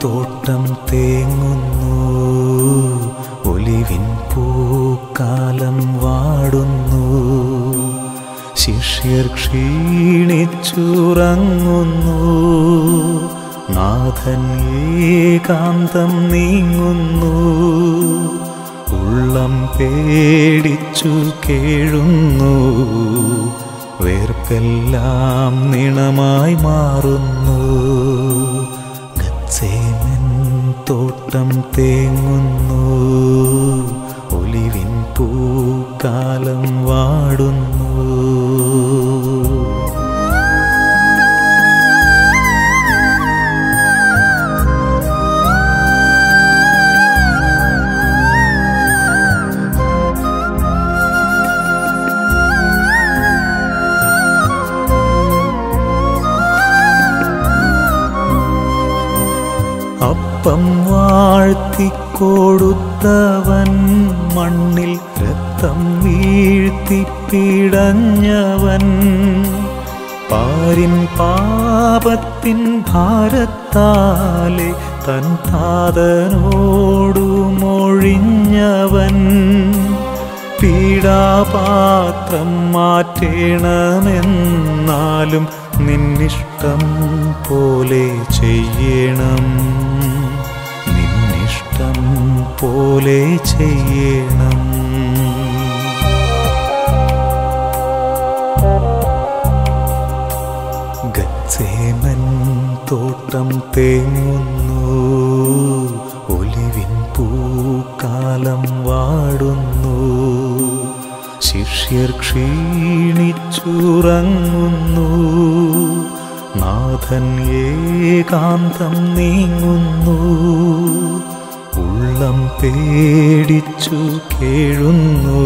തോട്ടം തേങ്ങുന്നു ഒലിവിൻ പൂക്കാലം വാടുന്നു ശിഷ്യർ ക്ഷീണിച്ചുറങ്ങുന്നു നാഥൻ ഏകാന്തം നീങ്ങുന്നു ഉള്ളം പേടിച്ചു കേഴുന്നു വേർപ്പെല്ലാം നിണമായി മാറുന്നു ഗത്സേമൻ തോട്ടം തേങ്ങുന്നു ഒലിവിൻ പൂക്കാലം വാടുന്നു അപ്പം വാഴ്ത്തിക്കൊടുത്തവൻ മണ്ണിൽ രക്തം വീഴ്ത്തിപ്പിടഞ്ഞവൻ പാരിൻ പാപത്തിൻ ഭാരത്താലെ തൻ താതനോടു മൊഴിഞ്ഞവൻ പീഡാപാത്രം മാറ്റേണമെന്നാലും നിന്നിഷ്ടം പോലെ ചെയ്യണം നിന്നിഷ്ടം പോലെ ചെയ്യണം ഗത്സേമൻ തോട്ടം തേങ്ങുന്നു ഒലിവിൻ പൂക്കാലം വാടുന്നു ശിഷ്യർ ക്ഷീണിച്ചുറങ്ങുന്നു നാഥൻ ഏകാന്തം നീങ്ങുന്നു ഉള്ളം പേടിച്ചു കേഴുന്നു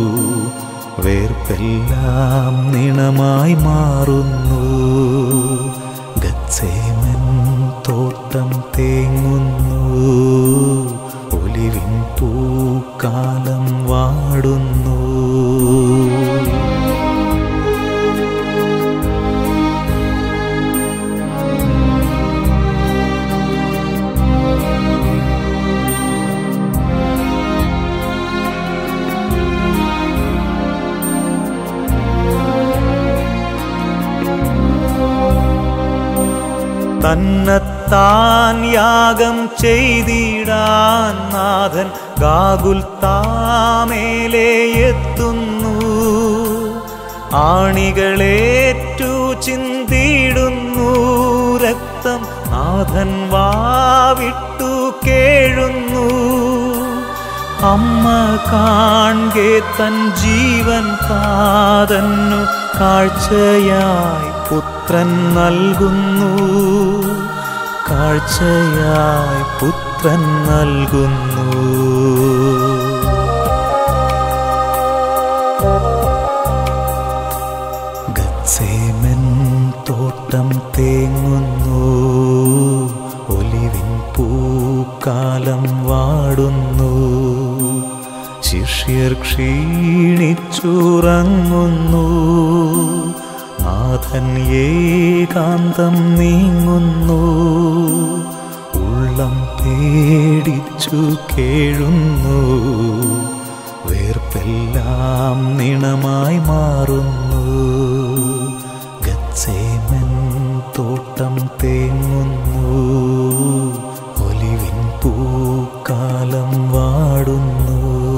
വേർപ്പെല്ലാം നിണമായി മാറുന്നു ഗത്സേമൻ തോട്ടം തേങ്ങുന്നു ഒലിവിൻ പൂക്കാലം വാടുന്നു തന്നത്താൻ യാഗം ചെയ്തിടാൻ നാഥൻ ഗാകുൽ താമേലെ എത്തുന്നു ആണികളേറ്റു ചിന്തിടുന്നു രക്തം നാഥൻ വാവിട്ടു കേഴുന്നു അമ്മ കാൺകെ തൻ ജീവൻ താതന്നു കാഴ്ചയായി പുത്രൻ നൽകുന്നു കാഴ്ചയായി പുത്രൻ നൽകുന്നു ഗത്സേമൻ തോട്ടം തേങ്ങുന്നു ഒലിവിൻ പൂക്കാലം വാടുന്നു ശിഷ്യർ ക്ഷീണിച്ചുറങ്ങുന്നു നാഥൻ ഏകാന്തം നീങ്ങുന്നു ഉള്ളം പേടിച്ചു കേഴുന്നു വേർപ്പെല്ലാം നിണമായി മാറുന്നു ഗത്സേമൻ തോട്ടം തേങ്ങുന്നു ഒലിവിൻ പൂക്കാലം വാടുന്നു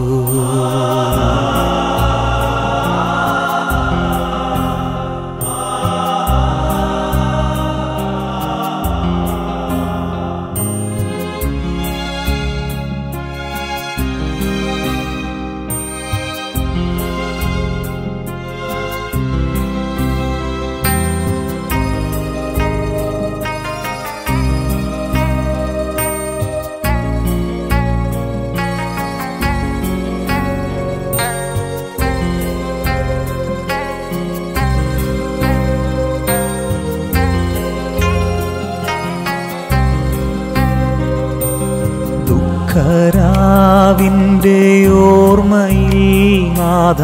ദുഃഖരാവിൻ്റെ ഓർമ്മയിൽ നാഥ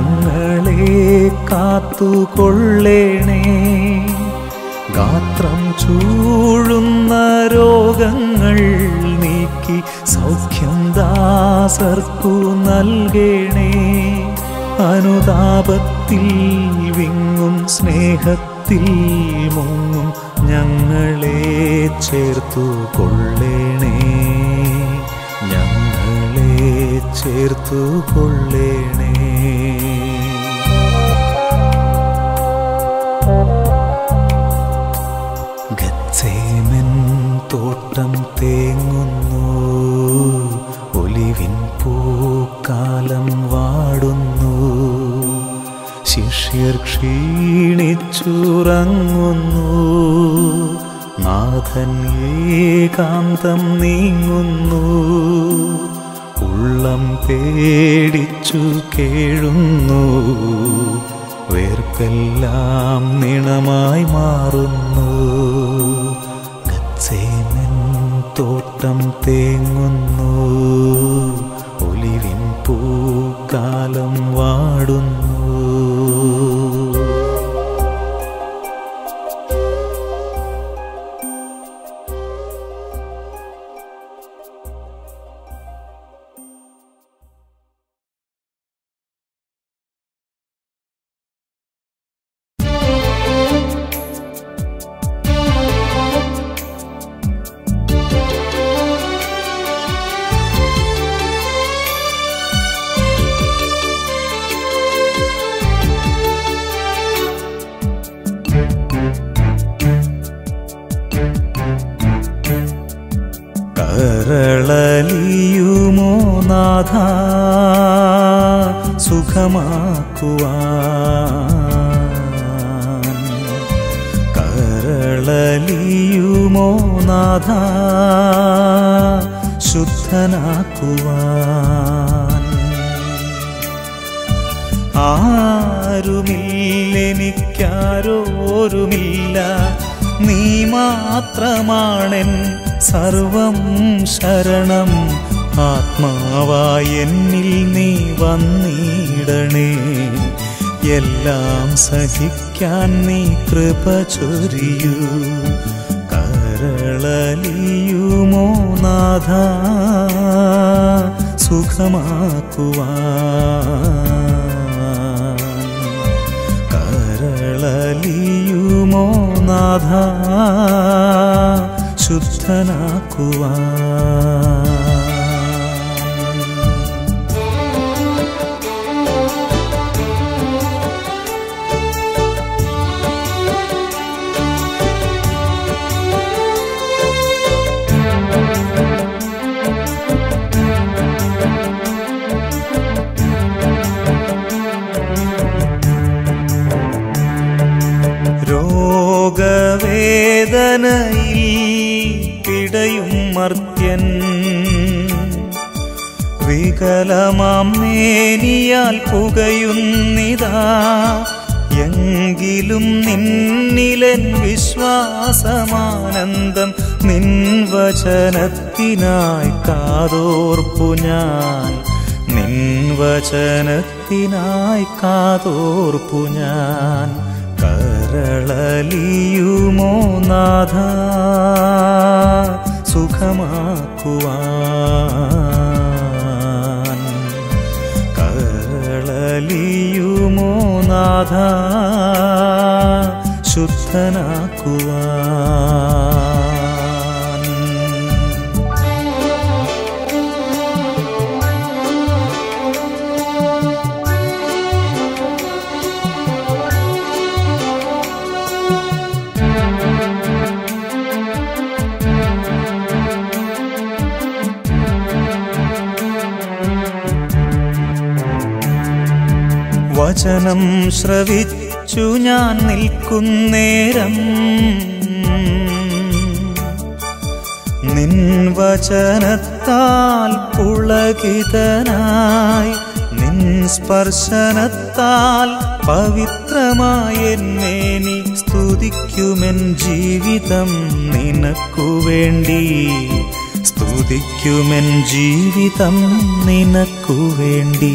ഞങ്ങളെ കാത്തുകൊള്ളേണേ ഗാത്രം ചൂഴുന്ന രോഗങ്ങൾ നീക്കി സൗഖ്യം ദാസർക്കു നൽകണേ അനുതാപത്തിൽ വിങ്ങും സ്നേഹത്തിൽ മുങ്ങും ഞങ്ങളെ ചേർത്തു കൊള്ളേണേ ഞങ്ങളെ ചേർത്തു കൊള്ളേണേ ഗച്ചേമൻ തോട്ടം തേങ്ങുന്നു ഒലിവിൻ പൂക്കാലം വാടുന്നു ശിഷ്യർ ക്ഷീണിച്ചുറങ്ങുന്നു നാഥൻ ഏകാന്തം നീങ്ങുന്നു ഉള്ളം പേടിച്ചു കേഴുന്നു വേർപ്പെല്ലാം നിണമായി മാറുന്നു ഗച്ചേമൻ തോട്ടം തേങ്ങുന്നു ഒലിവിൻ പൂക്കാലം വാടുന്നു കരളലിയുമോ നാഥ സുഖമാക്കുവാൻ കരളലിയുമോ നാഥ ശുദ്ധനാക്കുവാൻ ആരുമില്ലെനിക്കാരോരുമില്ല നീ മാത്രമാണെൻ സർവം ശരണം ആത്മാവായി എന്നിൽ നീ വന്നിടണേ എല്ലാം സഹിക്കാൻ നീ കൃപ ചൊരിയൂ കരളലിയുമോ നാഥ സുഖമാക്കുവാൻ കരളലിയുമോ നാഥ ശുദ്ധനാക്കുവാൻ രോഗവേദനയിൽ പിടയും മർത്യൻ വികലമാം മേനിയാൽ പുകയുന്നിതാ എങ്കിലും നിന്നിലൻ വിശ്വാസമാനന്ദം നിൻ വചനത്തിനായി കാതോർപ്പു ഞാൻ നിൻ വചനത്തിനായി കാതോർപ്പു ഞാൻ കരളലിയുമോ നാഥ സുഖമാക്കുവാൻ കരളലിയുമോ നാഥ ശുദ്ധനാക്കുവാൻ വചനം ശ്രവിച്ചു ഞാൻ നിൽക്കുന്നേരം നിൻ വചനത്താൽ പുളകിതനായി നിൻ സ്പർശനത്താൽ പവിത്രമായെന്നെ നീ സ്തുതിക്കുമെൻ ജീവിതം നിനക്കു വേണ്ടി സ്തുതിക്കുമെൻ ജീവിതം നിനക്കു വേണ്ടി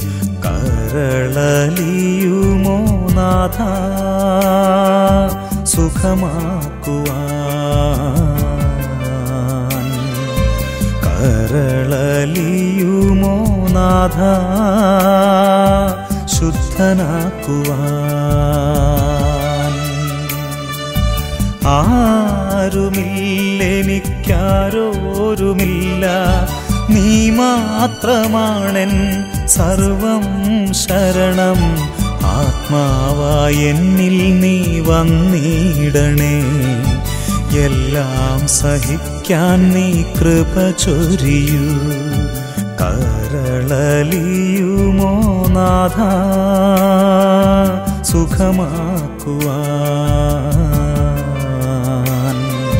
കരളലിയുമോ നാഥ സുഖമാക്കുവാൻ കരളലിയുമോ നാഥ ശുദ്ധനാക്കുവാൻ ആരുമില്ലെനിക്കാരോരുമില്ല നീ മാത്രമാണെൻ സർവം ശരണം ആത്മാവായി എന്നിൽ നീ വന്നിടണേ എല്ലാം സഹിക്കാൻ നീ കൃപ ചൊരിയൂ കരളലിയുമോ നാഥ സുഖമാക്കുവാൻ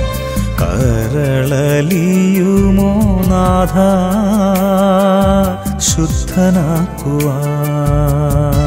കരളലിയുമോ നാഥ ശുദ്ധനാക്കുവാൻ